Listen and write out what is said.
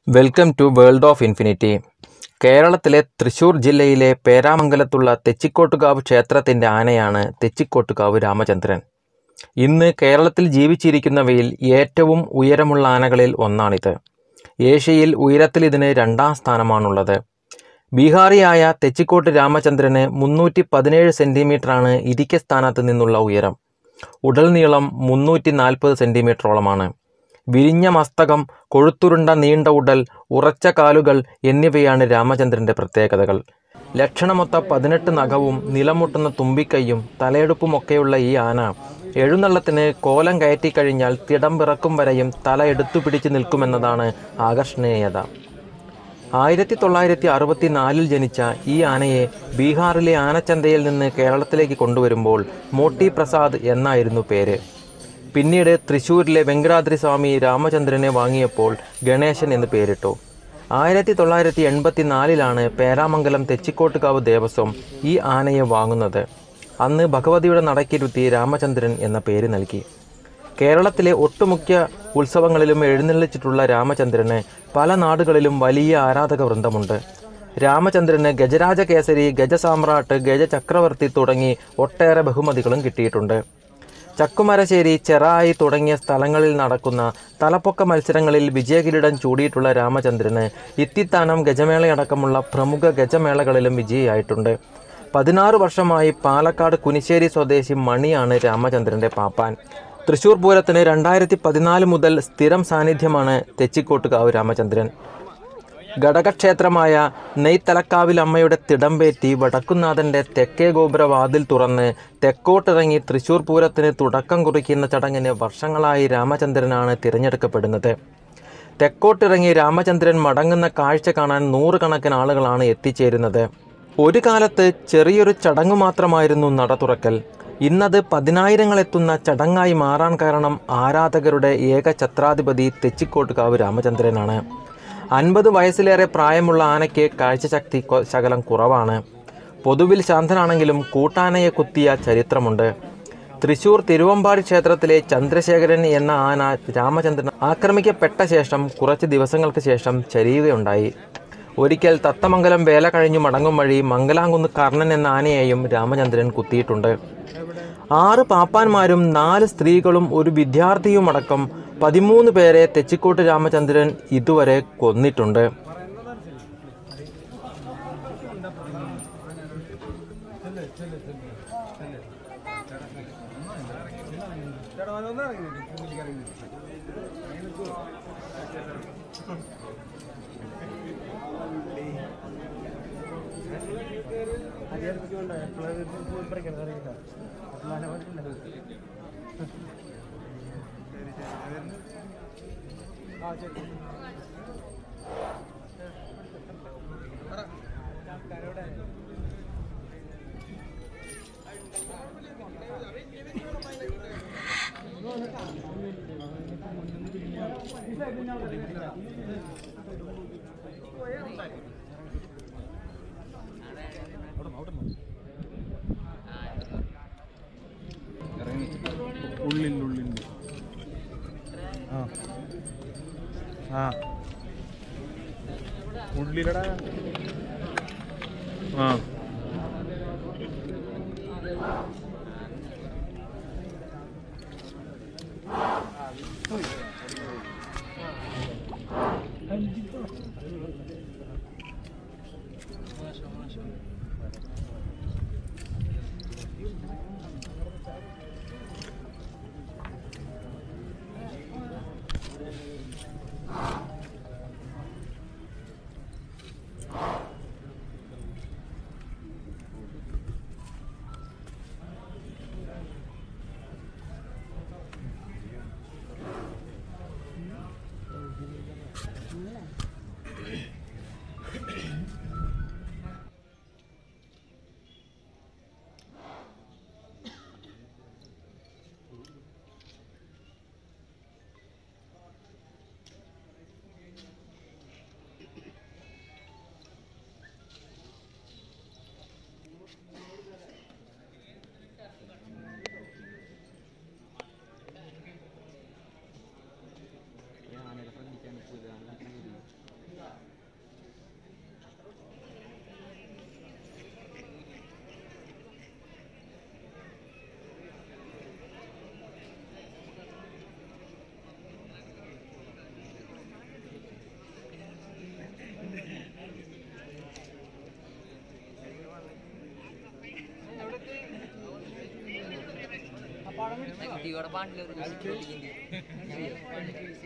welcome to world of infinity കേരളത്തിലെ തൃശൂർ ജില്ലയിലെ പേരാമംഗലത്തുള്ള തെച്ചിക്കോട്ടുകാവ് ക്ഷേത്രത്തിൻ്റെ ആനയാണ് തെച്ചിക്കോട്ടുകാവ് രാമചന്ദ്രൻ ഇന്ന് കേരളത്തിൽ ജീവിച്ചിരിക്കുന്നവയിൽ ഏറ്റവും ഉയരമുള്ള ആനകളിൽ ഒന്നാണിത് ഏഷ്യയിൽ ഉയരത്തിൽ ഇതിന് രണ്ടാം സ്ഥാനമാണുള്ളത് ബീഹാറിയായ തെച്ചിക്കോട്ട് രാമചന്ദ്രന് മുന്നൂറ്റി പതിനേഴ് സെൻറ്റിമീറ്ററാണ് ഇരിക്ക സ്ഥാനത്ത് നിന്നുള്ള ഉയരം ഉടൽ നീളം മുന്നൂറ്റി നാൽപ്പത് സെൻറ്റിമീറ്ററോളമാണ് വിരിഞ്ഞ മസ്തകം കൊഴുത്തുരുണ്ട നീണ്ട ഉടൽ ഉറച്ച കാലുകൾ എന്നിവയാണ് രാമചന്ദ്രന്റെ പ്രത്യേകതകൾ ലക്ഷണമൊത്ത പതിനെട്ട് നഖവും നിലമുട്ടുന്ന തുമ്പിക്കൈയും തലയെടുപ്പുമൊക്കെയുള്ള ഈ ആന എഴുന്നള്ളത്തിന് കോലം കയറ്റിക്കഴിഞ്ഞാൽ തിടം പിറക്കും വരെയും തല എടുത്തു പിടിച്ചു നിൽക്കുമെന്നതാണ് ആകർഷണീയത ആയിരത്തി തൊള്ളായിരത്തി അറുപത്തിനാലിൽ ജനിച്ച ഈ ആനയെ ബീഹാറിലെ ആനച്ചന്തയിൽ നിന്ന് കേരളത്തിലേക്ക് കൊണ്ടുവരുമ്പോൾ മോട്ടി പ്രസാദ് എന്നായിരുന്നു പേര് പിന്നീട് തൃശ്ശൂരിലെ വെങ്കടാദ്രി സ്വാമി രാമചന്ദ്രനെ വാങ്ങിയപ്പോൾ ഗണേശൻ എന്ന് പേരിട്ടു ആയിരത്തി തൊള്ളായിരത്തി എൺപത്തി നാലിലാണ് പേരാമംഗലം തെച്ചിക്കോട്ടുകാവ് ദേവസ്വം ഈ ആനയെ വാങ്ങുന്നത് അന്ന് ഭഗവതിയുടെ നടക്കിരുത്തി രാമചന്ദ്രൻ എന്ന പേര് നൽകി കേരളത്തിലെ ഒട്ടുമുഖ്യ ഉത്സവങ്ങളിലും എഴുന്നള്ളിച്ചിട്ടുള്ള രാമചന്ദ്രന് പല നാടുകളിലും വലിയ ആരാധക വൃന്ദമുണ്ട് രാമചന്ദ്രന് ഗജരാജ കേസരി ഗജസാമ്രാട്ട് ഗജചക്രവർത്തി തുടങ്ങി ഒട്ടേറെ ബഹുമതികളും കിട്ടിയിട്ടുണ്ട് ചക്കുമരശ്ശേരി ചെറായി തുടങ്ങിയ സ്ഥലങ്ങളിൽ നടക്കുന്ന തലപ്പൊക്ക മത്സരങ്ങളിൽ വിജയകിരീടം ചൂടിയിട്ടുള്ള രാമചന്ദ്രന് ഇത്തിത്താനം ഗജമേളയടക്കമുള്ള പ്രമുഖ ഗജമേളകളിലും വിജയിയായിട്ടുണ്ട് പതിനാറ് വർഷമായി പാലക്കാട് കുനിശ്ശേരി സ്വദേശി മണിയാണ് രാമചന്ദ്രന്റെ പാപ്പാൻ തൃശൂർ പൂരത്തിന് രണ്ടായിരത്തി പതിനാല് മുതൽ സ്ഥിരം സാന്നിധ്യമാണ് തെച്ചിക്കോട്ടുകാവ് രാമചന്ദ്രൻ ഘടകക്ഷേത്രമായ നെയ്ത്തലക്കാവിൽ അമ്മയുടെ തിടമ്പേറ്റി വടക്കുന്നാഥന്റെ തെക്കേ ഗോപുര വാതിൽ തുറന്ന് തെക്കോട്ടിറങ്ങി തൃശൂർ പൂരത്തിന് തുടക്കം കുറിക്കുന്ന ചടങ്ങിന് വർഷങ്ങളായി രാമചന്ദ്രനാണ് തിരഞ്ഞെടുക്കപ്പെടുന്നത് തെക്കോട്ടിറങ്ങി രാമചന്ദ്രൻ മടങ്ങുന്ന കാഴ്ച കാണാൻ നൂറുകണക്കിന് ആളുകളാണ് എത്തിച്ചേരുന്നത് ഒരു കാലത്ത് ചെറിയൊരു ചടങ്ങു മാത്രമായിരുന്നു നട തുറക്കൽ ഇന്നത് പതിനായിരങ്ങൾ എത്തുന്ന ചടങ്ങായി മാറാൻ കാരണം ആരാധകരുടെ ഏക ഛത്രാധിപതി തെച്ചിക്കോട്ടുകാവ് രാമചന്ദ്രനാണ് അൻപത് വയസ്സിലേറെ പ്രായമുള്ള ആനയ്ക്ക് കാഴ്ചശക്തി കൊ- ശകലം കുറവാണ് പൊതുവിൽ ശാന്തനാണെങ്കിലും കൂട്ടാനയെ കുത്തിയ ചരിത്രമുണ്ട് തൃശൂർ തിരുവമ്പാടി ക്ഷേത്രത്തിലെ ചന്ദ്രശേഖരൻ എന്ന ആന രാമചന്ദ്രൻ ആക്രമിക്കപ്പെട്ട ശേഷം കുറച്ച് ദിവസങ്ങൾക്ക് ശേഷം ചരിയുകയുണ്ടായി ഒരിക്കൽ തത്തമംഗലം വേല കഴിഞ്ഞു മടങ്ങും വഴി മംഗലാംകുന്ന് കർണൻ എന്ന ആനയെയും രാമചന്ദ്രൻ കുത്തിയിട്ടുണ്ട് ആറ് പാപ്പാന്മാരും നാല് സ്ത്രീകളും ഒരു വിദ്യാർത്ഥിയുമടക്കം പതിമൂന്ന് പേരെ തെച്ചിക്കോട്ട് രാമചന്ദ്രൻ ഇതുവരെ കൊന്നിട്ടുണ്ട് ഉള്ളിൽ ഉള്ളിൽ ആ ആ ഉള്ളിലടാ ആ അടിയോടെ പാണ്ടില്ല ഒരു